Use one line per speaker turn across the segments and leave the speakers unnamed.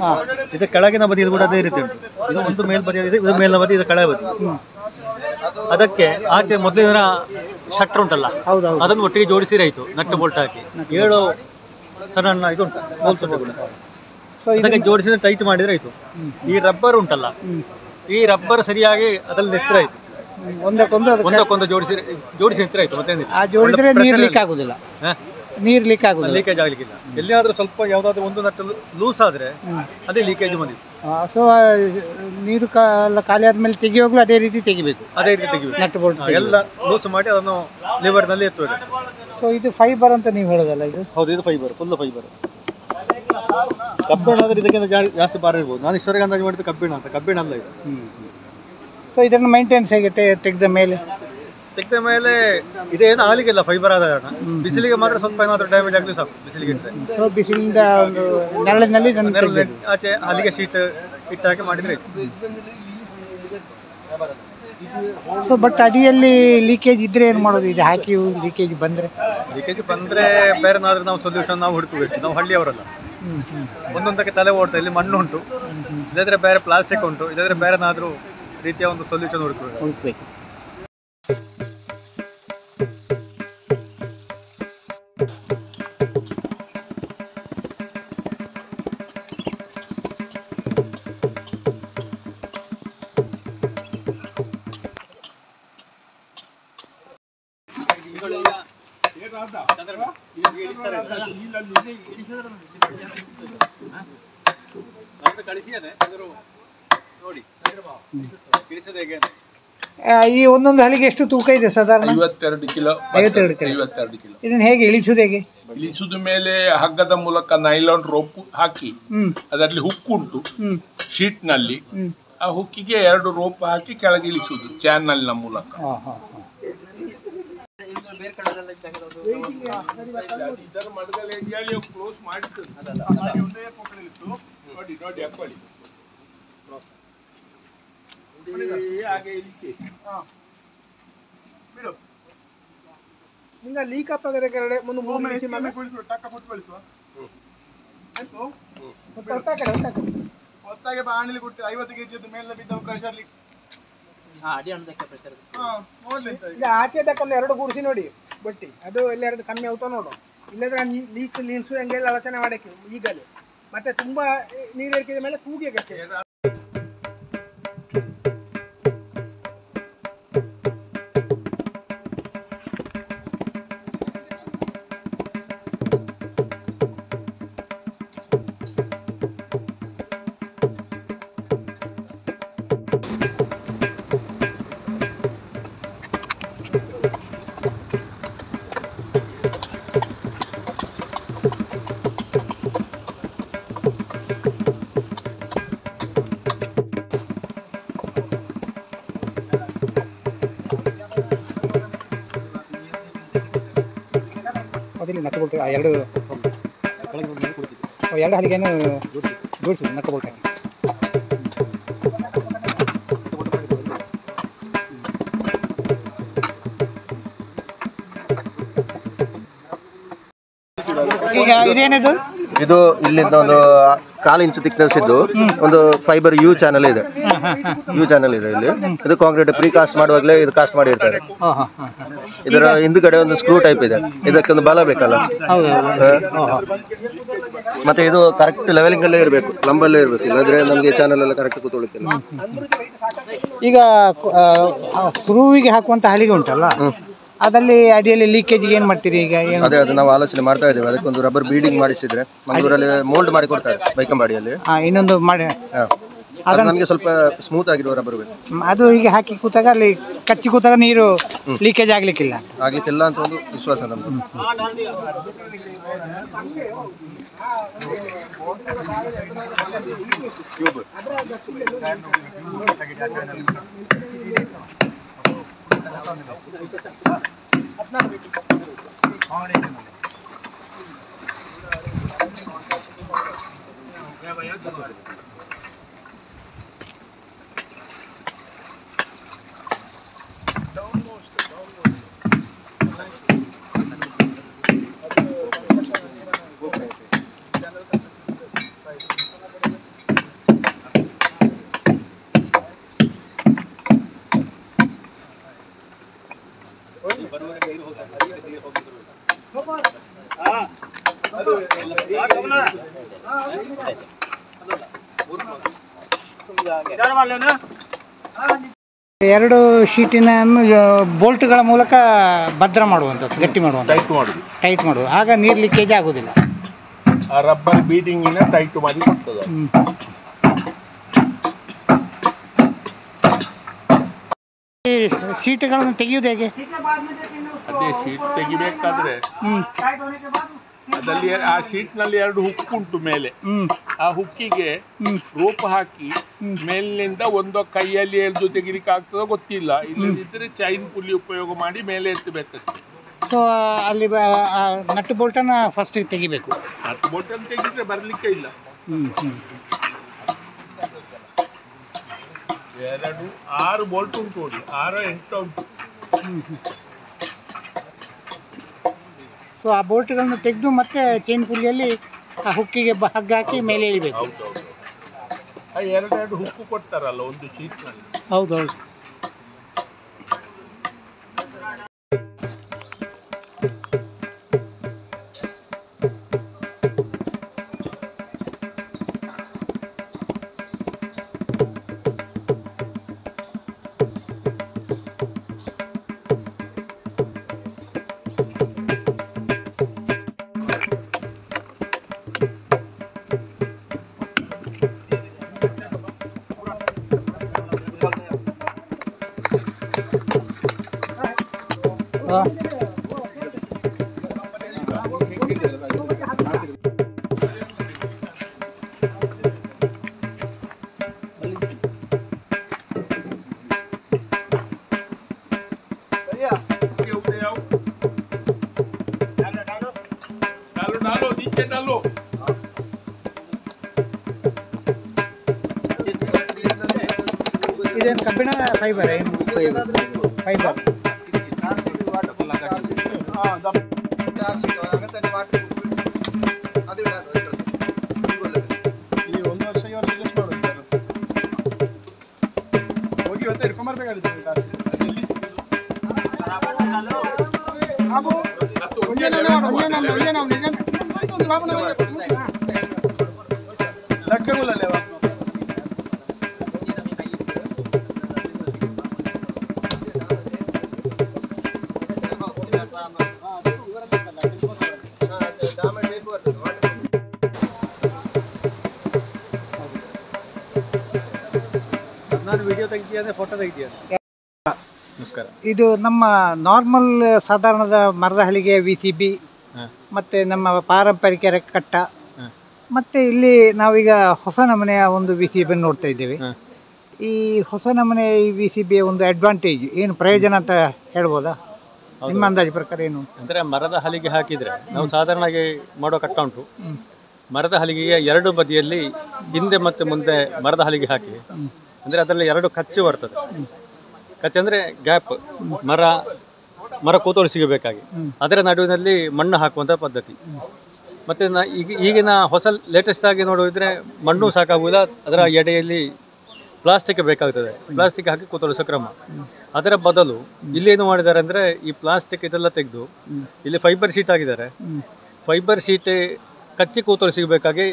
ಇದು ಕೆಳಗಿನ ಬದಿ ಇದು ಕೂಡ ಅದೇ ರೀತಿ ಉಂಟು ಇದು ಒಂದು ಮೇಲ್ ಬದಿ ಇದೆ ಇದು ಮೇಲಿನ ಬದಿ ಇದು ಕೆಳಗೆ ಬದಿ ಅದಕ್ಕೆ ಆಚೆ ಮೊದಲಿನ ಶಟ್ರ್ ಉಂಟಲ್ಲ
ಹೌದೌದು
ಅದನ್ನು ಒಟ್ಟಿಗೆ ಜೋಡಿಸಿರಾಯ್ತು ನಟ್ಟು ಬೋಲ್ಟ್ ಹಾಕಿ ಏಳು ಸಣ್ಣ ಸಣ್ಣ ಇದು ಉಂಟು ಬೋಲ್ಟ್ ಉಂಟು ಕೂಡ
ಸೊ ಇದು
ಅದಕ್ಕೆ ಜೋಡಿಸಿದ್ರೆ ಟೈಟ್ ಮಾಡಿದ್ರೆ ಆಯ್ತು ಈ ರಬ್ಬರ್ ಉಂಟಲ್ಲ ಈ ರಬ್ಬರ್ ಸರಿಯಾಗಿ ಅದ್ರಲ್ಲಿ ನೆತ್ರ ಆಯ್ತು
ಒಂದಕ್ಕೊಂದು ಅದಕ್ಕೆ
ಒಂದಕ್ಕೊಂದು ಜೋಡಿಸಿ ಜೋಡಿಸಿ ನೆತ್ರ ಆಯ್ತು ಮತ್ತೆ
ಆ ಜೋಡಿದ್ರೆ ನೀರು ಲೀಕ್ ಆಗುದಿಲ್ಲ ನೀರು ಲೀಕ್ ಆಗುದಿಲ್ಲ
ಲೀಕೇಜ್ ಆಗ್ಲಿಕ್ಕಿಲ್ಲ ಎಲ್ಲಿಯಾದ್ರೂ ಸ್ವಲ್ಪ ಯಾವ್ದಾದ್ರು ಒಂದು ನಟ್ಟು ಲೂಸ್ ಆದ್ರೆ ಅದೇ ಲೀಕೇಜ್ ಬಂದಿತ್ತು
ಸೊ ನೀರು ಕಾ- ಎಲ್ಲ ಖಾಲಿ ಆದ್ಮೇಲೆ ತೆಗಿಯುವಾಗಲೂ ಅದೇ ರೀತಿ ತೆಗಿಬೇಕು
ಅದೇ ರೀತಿ ತೆಗಿಬೇಕು
ನಟ್ ಬೋಲ್ಟ್
ಹಾ, ಎಲ್ಲ ಲೂಸ್ ಮಾಡಿ ಅದನ್ನು ಲಿವರ್ ನಲ್ಲಿ ಎತ್ತುವುದು
ಸೊ ಇದು ಫೈಬರ್ ಅಂತ ನೀವು ಹೇಳೋದಲ್ಲ ಇದು
ಹೌದು ಇದು ಫೈಬರ್ ಫುಲ್ ಫೈಬರ್ ಕಬ್ಬಿಣ ಆದ್ರೆ ಇದಕ್ಕಿಂತ ಜಾ- ಜಾಸ್ತಿ ಭಾರ ಇರ್ಬೋದು ನಾನು ಇಷ್ಟವರೆಗೆ ಅಂದಾಜು ಮಾಡಿದ್ದು ಕಬ್ಬಿಣ ಅಂತ ಕಬ್ಬಿಣ ಅಲ್ಲ ಇದು
ಸೊ ಇದನ್ನು ಮೈಂಟೆನೆನ್ಸ್ ಹೇಗೆ ತೆ- ತೆಗೆದ ಮೇಲೆ
ತೆಗೆದ ಮೇಲೆ ಇದೇನು ಹಾಲಿಗೆಲ್ಲ ಫೈಬರ್ ಆದ ಕಾರಣ ಬಿಸಿಲಿಗೆ ಮಾತ್ರ ಸ್ವಲ್ಪ ಏನಾದ್ರು ಡ್ಯಾಮೇಜ್ ಆಗಲಿ ಸಾಕು ಬಿಸಿಲಿಗೆ ಇಟ್ಟರೆ
ಸೊ ಬಿಸಿಲಿಂದ ಒಂದು ನೆರಳಿನಲ್ಲಿ ಇದನ್ನು ತೆಗ್ದು-
ಆಚೆ ಅಲ್ಲಿಗೆ ಶೀಟ್ ಇಟ್ಟು ಹಾಕಿ ಮಾಡಿದ್ರೆ ಆಯ್ತು.
ಸೊ ಬಟ್ ಅಡಿಯಲ್ಲಿ ಲೀಕೇಜ್ ಇದ್ರೆ ಏನು ಮಾಡೋದು ಇದು ಹಾಕಿ ಲೀಕೇಜ್ ಬಂದ್ರೆ
ಲೀಕೇಜ್ ಬಂದ್ರೆ ಬೇರೆನಾದ್ರೂ ನಾವು ಸೊಲ್ಯೂಷನ್ ನಾವು ಹುಡುಕಬೇಕು ನಾವು ಹಳ್ಳಿಯವರಲ್ಲ
ಹ್ಮ್ ಹ್ಮ್
ಒಂದೊಂದಕ್ಕೆ ತಲೆ ಓಡ್ತಾ ಇಲ್ಲಿ ಮಣ್ಣು ಉಂಟು ಇದಾದ್ರೆ ಬೇರೆ ಪ್ಲಾಸ್ಟಿಕ್ ಉಂಟು ಇದಾದ್ರೆ ಬೇರೆನಾದ್ರೂ ರೀತಿಯ ಒಂದು ಸೊಲ್ಯೂಷನ್ ಹುಡುಕಬೇಕು
ಹುಡುಕ್ಬೇಕು
ನೋಡಿ ಇಳಿಸೋದು ಹೇಗೆ
ಆ, ಈ ಒಂದೊಂದು ಹಲಿಗೆ ಎಷ್ಟು ತೂಕ ಇದೆ ಸಾಧಾರಣ
ಐವತ್ತೆರಡು ಕಿಲೋ
ಐವತ್ತೆರಡು ಕಿಲೋ.
ಐವತ್ತೆರಡು ಕಿಲೋ
ಇದನ್ನು ಹೇಗೆ ಇಳಿಸುವುದು ಹೇಗೆ
ಇಳಿಸುದ ಮೇಲೆ ಹಗ್ಗದ ಮೂಲಕ ನೈಲಾನ್ ರೋಪ್ ಹಾಕಿ
ಹ್ಮ್
ಅದರಲ್ಲಿ ಹುಕ್ ಉಂಟು
ಹ್ಮ್
ಶೀಟ್ ನಲ್ಲಿ
ಹ್ಮ್
ಆ ಹುಕ್ಕಿಗೆ ಎರಡು ರೋಪ್ ಹಾಕಿ ಕೆಳಗೆ ಇಳಿಸುವುದು ಚಾನಲ್ ನ ಮೂಲಕ
ಹಾ ಹಾ ಹಾ
ಇದರ ಮಡಗಲ್ಲಿ ಎಲ್ಲಿ ಕ್ಲೋಸ್ ಮಾಡಿದ್ದು ನೋಡಿ ನೋಡಿ ಹಾಕೊಳ್ಳಿ ಹಾಗೆ ಇಳಿಸಿ
ನಿಂಗ ಲೀಕ್ ಅಪ್ ಆಗದ ಕೆರಡೆ ಮುಂದೆ ಮೂರು ನಿಮಿಷ ಮೇಲೆ
ಹೊತ್ತಾಗೆ ಬಾಣಲಿ ಕೊಡ್ತೀವಿ ಐವತ್ತು ಕೆಜಿ ಮೇಲೆ ಬಿದ್ದ ಪ್ರೆಷರ್ ನೋಡ್ಲಿ ಅಂತ
ಈಗ ಆಚೆ ತಕ್ಕೊಂಡು ಎರಡು ಗುಡಿಸಿ ನೋಡಿ ಬಟ್ಟಿ ಅದು ಎಲ್ಲ ಎರಡು ಕಮ್ಮಿ ಆಗ್ತಾವ ನೋಡು ಇಲ್ಲದ್ರೆ ಲೀಕ್ ನಿಲ್ಸು ಹಂಗೆಲ್ಲ ಆಲೋಚನೆ ಮಾಡಕ್ಕೆ ಈಗಲೇ ಮತ್ತೆ ತುಂಬಾ ನೀರು ಏರಿಕೆ ಮೇಲೆ ಕೂಗಿ ಆಗತ್ತೆ ಮೊದಲು ನಟ್ಟು ಬೋಲ್ಟ್ ಆ ಎರಡು ಓ, ಎರಡು ಹಲಿಗೆಯನ್ನು ಜೋಡಿಸಿ ನಟ್ಟು ಬೋಲ್ಟ್ ಹಾಕಿ ಈಗ ಇದೇನಿದು
ಇದು ಇಲ್ಲಿಂದ ಒಂದು ಕಾಲು ಇಂಚು ಥಿಕ್ನೆಸ್ ಇದ್ದು ಒಂದು ಫೈಬರ್ ಯು ಚಾನಲ್ ಇದೆ ಯು ಚಾನಲ್ ಇದೆ ಇಲ್ಲಿ ಇದು ಕಾಂಕ್ರೀಟ್ ಪ್ರೀ ಕಾಸ್ಟ್ ಮಾಡುವಾಗಲೇ ಇದು ಕಾಸ್ಟ್ ಮಾಡಿರ್ತಾರೆ
ಹಾಂ ಹಾಂ ಹಾಂ ಹಾಂ
ಇದರ ಹಿಂದುಗಡೆ ಒಂದು ಸ್ಕ್ರೂ ಟೈಪ್ ಇದೆ ಇದಕ್ಕೆ ಒಂದು ಬಲ ಬೇಕಲ್ಲ
ಹೌದು
ಹ? ಮತ್ತೆ ಇದು ಕರೆಕ್ಟ್ ಲೆವೆಲಿಂಗ್ ಅಲ್ಲೇ ಇರಬೇಕು ಲಂಬಲ್ಲೇ ಇರಬೇಕು ಇಲ್ಲಾಂದ್ರೆ ನಮಗೆ ಚಾನಲ್ ಎಲ್ಲ ಕರೆಕ್ಟ್ ಕೂತ್ಕೊಳ್ಳಿಕ್ಕಿಲ್ಲ
ಈಗ ಸ್ಕ್ರೂವಿಗೆ ಹಾಕುವಂತ ಹಲಿಗೆ ಉಂಟಲ್ಲ ಅದಲ್ಲಿ ಅಡಿಯಲ್ಲಿ ಲೀಕೇಜಿಗೆ ಏನು ಮಾಡ್ತೀರಿ ಈಗ ಏನು
ಅದೇ ಅದು ನಾವು ಆಲೋಚನೆ ಮಾಡ್ತಾ ಇದ್ದೇವೆ ಅದಕ್ಕೊಂದು ರಬ್ಬರ್ ಬೀಡಿಂಗ್ ಮಾಡಿಸಿದ್ರೆ ಮಂಗಳೂರಲ್ಲಿ ಮೋಲ್ಡ್ ಮಾಡಿ ಕೊಡ್ತಾರೆ ಬೈಕಂಬಾಡಿಯಲ್ಲಿ
ಹಾಂ ಇನ್ನೊಂದು ಮಾಡಿ
ಹ. ಅದು ನಮಗೆ ಸ್ವಲ್ಪ ಸ್ಮೂತ್ ಆಗಿರುವ ರಬ್ಬರ್ ಬೇಕು
ಮ್, ಅದು ಹೀಗೆ ಹಾಕಿ ಕೂತಾಗ ಅಲ್ಲಿ ಕಚ್ಚಿ ಕೂತಾಗ ನೀರು ಲೀಕೇಜ್ ಆಗ್ಲಿಕ್ಕಿಲ್ಲ
ಆಗ್ಲಿಕ್ಕಿಲ್ಲ ಅಂತ ಒಂದು ವಿಶ್ವಾಸ ನಮ್ದು
ಎರಡು ಶೀಟಿನ ಬೋಲ್ಟ್ಗಳ ಮೂಲಕ ಭದ್ರ ಮಾಡುವಂಥದ್ದು ಗಟ್ಟಿ ಮಾಡುವಂಥದ್ದು
ಟೈಟ್ ಮಾಡುದು
ಟೈಟ್ ಮಾಡುವುದು ಆಗ ನೀರು ಲೀಕೇಜ್ ಆಗೋದಿಲ್ಲ
ಆ ರಬ್ಬರ್ ಬೀಡಿಂಗಿನ ಟೈಟ್ ಮಾಡಿ ಕೊಡ್ತದೆ ಅದು.
ಹ್ಮ್. ಈ ಶೀಟ್ಗಳನ್ನು ತೆಗೆಯುವುದು ಹೇಗೆ
ಅದೇ ಶೀಟ್ ತೆಗಿಬೇಕಾದ್ರೆ
ಹ್ಮ್
ಅದಲ್ಲಿ ಎ- ಆ ಶೀಟ್ ನಲ್ಲಿ ಎರಡು ಹುಕ್ ಉಂಟು ಮೇಲೆ
ಹ್ಮ್
ಆ ಹುಕ್ಕಿಗೆ
ಹ್ಮ್.
ರೋಪ್ ಹಾಕಿ ಮೇಲಿನಿಂದ ಒಂದು ಕೈಯಲ್ಲಿ ಎಳ್ದು ತೆಗಿಲಿಕ್ಕೆ ಆಗ್ತದೋ ಗೊತ್ತಿಲ್ಲ ಇಲ್ಲದಿದ್ರೆ ಚೈನ್ ಪುಲಿ ಉಪಯೋಗ ಮಾಡಿ ಮೇಲೆ ಎತ್ತಬೇಕಷ್ಟೆ
ಸೊ ಅಲ್ಲಿ ಬ- ಆ ನಟ್ಟು ಬೋಲ್ಟನ್ನು ಫಸ್ಟ್ ತೆಗಿಬೇಕು
ಹತ್ತು ಬೋಟಲ್ ತೆಗಿದ್ರೆ ಬರ್ಲಿಕ್ಕೆ ಇಲ್ಲ
ಹ್ಮ್ ಹ್ಮ್
ಎರಡು ಆರು ಬೋಲ್ಟ್ ಉಂಟು ನೋಡಿ ಆರು ಎಂಟು ಉಂಟು
ಸೊ ಆ ಬೋಲ್ಟ್ಗಳನ್ನು ತೆಗೆದು ಮತ್ತೆ ಚೈನ್ ಪುಲ್ಲಿಯಲ್ಲಿ ಆ ಹುಕ್ಕಿಗೆ ಬ- ಹಗ್ಗ ಹಾಕಿ ಮೇಲೆ ಎಳಿಬೇಕು
ಹೌದೌದು ಆ ಎರಡೆರಡು ಹುಕ್ಕು ಕೊಡ್ತಾರಲ್ಲ ಒಂದು ಶೀಟ್ ನಲ್ಲಿ
ಹೌದೌದು
डालो डालो नीचे डालो
ಇದೇನು ಕಬ್ಬಿಣ ಫೈಬರ್ ಏನು ಫೈಬರ್
ಈ ಒಂದು ವರ್ಷ ಈ ವರ್ಷ ಯೂಸ್ ಮಾಡೋದು ಹೋಗಿ ಇವತ್ತು ಹಿಡ್ಕೊಂಬರ್ಬೇಕಾಗಿತ್ತು ಲೆಕ್ಕಗಳಲ್ಲೇ
ನಾನು ವಿಡಿಯೋ ತೆಗಿತೀಯ ಅಂದರೆ ಫೋಟೋ ತೆಗಿತೀಯ ನಮಸ್ಕಾರ
ಇದು ನಮ್ಮ ನಾರ್ಮಲ್ ಸಾಧಾರಣದ ಮರದ ಹಳಿಗೆ ವಿ ಸಿ ಬಿ
ಹ.
ಮತ್ತು ನಮ್ಮ ಪಾರಂಪರಿಕ ಕಟ್ಟ
ಹ.
ಮತ್ತು ಇಲ್ಲಿ ನಾವೀಗ ಹೊಸ ನಮೂನೆಯ ಒಂದು ವಿ ಸಿ ಬಿಯನ್ನು ನೋಡ್ತಾ ಇದ್ದೇವೆ
ಹ.
ಈ ಹೊಸ ನಮೂನೆಯ ಈ ವಿ ಸಿ ಬಿಯ ಒಂದು ಅಡ್ವಾಂಟೇಜ್ ಏನು ಪ್ರಯೋಜನ ಅಂತ ಹೇಳ್ಬೋದಾ ನಿಮ್ಮ ಅಂದಾಜು ಪ್ರಕಾರ ಏನು
ಅಂದರೆ ಮರದ ಹಲಿಗೆ ಹಾಕಿದರೆ ನಾವು ಸಾಧಾರಣವಾಗಿ ಮಾಡೋ ಕಟ್ಟ ಉಂಟು ಮರದ ಹಲಿಗೆಗೆ ಎರಡು ಬದಿಯಲ್ಲಿ ಹಿಂದೆ ಮತ್ತು ಮುಂದೆ ಮರದ ಹಲಿಗೆ ಹಾಕಿ ಅಂದರೆ ಅದರಲ್ಲಿ ಎರಡು ಕಚ್ಚು ಬರ್ತದೆ ಕಚ್ಚು ಅಂದರೆ ಗ್ಯಾಪ್ ಮರ ಮರ ಕೂತೋಳು ಸಿಗಬೇಕಾಗಿ ಅದರ ನಡುವಿನಲ್ಲಿ ಮಣ್ಣು ಹಾಕುವಂಥ ಪದ್ಧತಿ ಮತ್ತು ನಾ ಈಗ ಈಗಿನ ಹೊಸ ಲೇಟೆಸ್ಟ್ ಆಗಿ ನೋಡಿದ್ರೆ ಮಣ್ಣು ಸಾಕಾಗುವುದಿಲ್ಲ ಅದರ ಎಡೆಯಲ್ಲಿ ಪ್ಲಾಸ್ಟಿಕ್ ಬೇಕಾಗ್ತದೆ ಪ್ಲಾಸ್ಟಿಕ್ ಹಾಕಿ ಕೂತೊಳಿಸೋ ಕ್ರಮ ಅದರ ಬದಲು ಇಲ್ಲಿ ಏನು ಮಾಡಿದ್ದಾರೆ ಅಂದರೆ ಈ ಪ್ಲಾಸ್ಟಿಕ್ ಇದೆಲ್ಲ ತೆಗೆದು ಇಲ್ಲಿ ಫೈಬರ್ ಶೀಟ್ ಹಾಕಿದ್ದಾರೆ ಫೈಬರ್ ಶೀಟ್ ಕಚ್ಚಿ ಕೂತಲು ಸಿಗಬೇಕಾಗಿ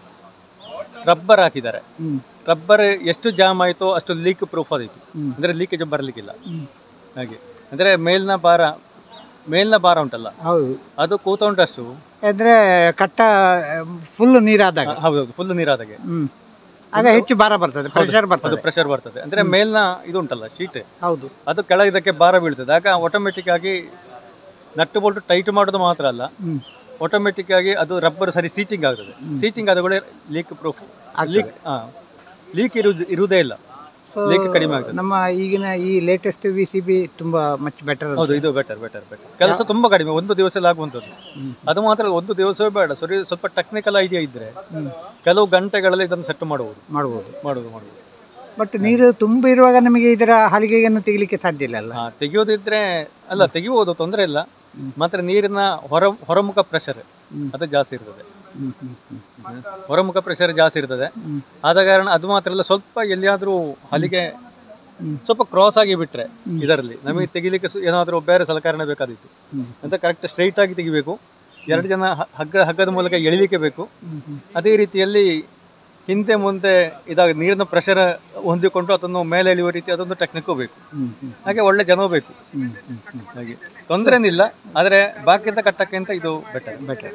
ರಬ್ಬರ್ ಹಾಕಿದ್ದಾರೆ ರಬ್ಬರ್ ಎಷ್ಟು ಜಾಮ್ ಆಯಿತೋ ಅಷ್ಟು ಲೀಕ್ ಪ್ರೂಫ್ ಆದಿತ್ತು ಅಂದರೆ ಲೀಕೇಜ್ ಬರಲಿಕ್ಕಿಲ್ಲ ಹಾಗೆ ಅಂದರೆ ಮೇಲಿನ ಭಾರ ಮೇಲಿನ ಭಾರ ಉಂಟಲ್ಲ
ಹೌದು
ಅದು ಕೂತೊಂಡಷ್ಟು
ಅಂದರೆ ಕಟ್ಟ ಫುಲ್ ನೀರಾದಾಗ
ಹೌದು ಫುಲ್ ನೀರಾದಾಗೆ
ಹ್ಮ್ ಆಗ ಹೆಚ್ಚು ಭಾರ ಬರ್ತದೆ ಪ್ರೆಷರ್
ಅದು
ಬರ್ತದೆ
ಪ್ರೆಷರ್ ಬರ್ತದೆ ಅಂದರೆ ಮೇಲಿನ ಇದು ಉಂಟಲ್ಲ ಶೀಟ್
ಹೌದು
ಅದು ಕೆಳಗಿದಕ್ಕೆ ಭಾರ ಬೀಳ್ತದೆ ಆಗ ಆಟೋಮೆಟಿಕ್ ಆಗಿ ನಟ್ಟು ಬೋಲ್ಟ್ ಟೈಟ್ ಮಾಡೋದು ಮಾತ್ರ ಅಲ್ಲ
ಹ್ಮ್.
ಆಟೋಮೆಟಿಕ್ ಆಗಿ ಅದು ರಬ್ಬರ್ ಸರಿ ಸೀಟಿಂಗ್ ಆಗ್ತದೆ ಸೀಟಿಂಗ್ ಆದ ಕೂಡ ಲೀಕ್ ಪ್ರೂಫ್ ಲೀಕ್ ಲೀಕ್ ಇರುವುದು ಇರುವುದೇ ಇಲ್ಲ
So,
ಲೀಕ್ ಕಡಿಮೆ ಆಗ್ತದೆ
ನಮ್ಮ ಈಗಿನ ಈ ಲೇಟೆಸ್ಟ್ ವಿ ಸಿ ಬಿ ತುಂಬಾ ಮಚ್ ಬೆಟರ್
ಹೌದು ಇದು ಬೆಟರ್ ಬೆಟರ್ ಬೆಟರ್ ಕೆಲಸ ತುಂಬಾ ಕಡಿಮೆ ಒಂದು ದಿವಸದಲ್ಲಿ ಆಗುವಂಥದ್ದು ಅದು ಮಾತ್ರ ಅಲ್ಲ, ಒಂದು ದಿವಸವೇ ಬೇಡ ಸರಿ ಸ್ವಲ್ಪ ಟೆಕ್ನಿಕಲ್ ಐಡಿಯಾ ಇದ್ರೆ ಕೆಲವು ಗಂಟೆಗಳಲ್ಲಿ ಇದನ್ನು ಸೆಟ್ ಮಾಡಬಹುದು
ಮಾಡ್ಬೋದು
ಮಾಡುವುದು ಮಾಡುವುದು
ಬಟ್ ನೀರು ತುಂಬ ಇರುವಾಗ ನಮಗೆ ಇದರ ಹಲಿಗೆಯನ್ನು ತೆಗಿಲಿಕ್ಕೆ ಸಾಧ್ಯ ಇಲ್ಲ ಅಲ್ಲ
ಹಾ ತೆಗೆಯೋದಿದ್ರೆ ಅಲ್ಲ ತೆಗಿಬಹುದು ತೊಂದರೆ ಇಲ್ಲ ಮಾತ್ರ ನೀರಿನ ಹೊರ ಹೊರಮುಖ ಪ್ರೆಷರ್ ಅದು ಜಾಸ್ತಿ ಇರ್ತದೆ
ಹ್ಮ್, ಹ್ಮ್, ಹ್ಮ್.
ಹೊರಮುಖ ಪ್ರೆಷರ್ ಜಾಸ್ತಿ ಇರ್ತದೆ ಆದ ಕಾರಣ ಅದು ಮಾತ್ರ ಅಲ್ಲ ಸ್ವಲ್ಪ ಎಲ್ಲಿಯಾದರೂ ಹಲಿಗೆ ಸ್ವಲ್ಪ ಕ್ರಾಸ್ ಆಗಿ ಬಿಟ್ರೆ ಇದರಲ್ಲಿ ನಮಗೆ ತೆಗಿಲಿಕ್ಕೆ ಸು- ಏನಾದರೂ ಬೇರೆ ಸಲಕರಣೆ ಬೇಕಾದಿತ್ತು ಅಂತ ಕರೆಕ್ಟ್ ಸ್ಟ್ರೈಟ್ ಆಗಿ ತೆಗಿಬೇಕು ಎರಡು ಜನ ಹ- ಹಗ್ಗ ಹಗ್ಗದ ಮೂಲಕ ಎಳಿಲಿಕ್ಕೆ ಬೇಕು ಅದೇ ರೀತಿಯಲ್ಲಿ ಹಿಂದೆ ಮುಂದೆ ಇದಾಗ ನೀರಿನ ಪ್ರೆಷರ್ ಹೊಂದಿಕೊಂಡು ಅದನ್ನು ಮೇಲೆ ಎಳೆಯುವ ರೀತಿ ಅದೊಂದು ಟೆಕ್ನಿಕ್ಕು ಬೇಕು ಹಾಗೆ ಒಳ್ಳೆ ಜನವೂ ಬೇಕು ಹಾಗೆ ತೊಂದರೆ ಏನಿಲ್ಲ ಆದರೆ ಬಾಕಿಯಿಂದ ಕಟ್ಟಕ್ಕಿಂತ ಇದು ಬೆಟರ್ ಬೆಟರ್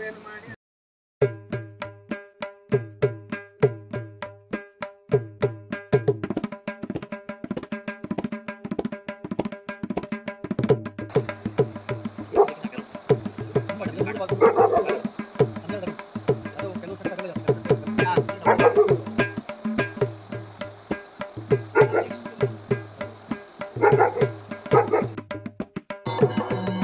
ಆ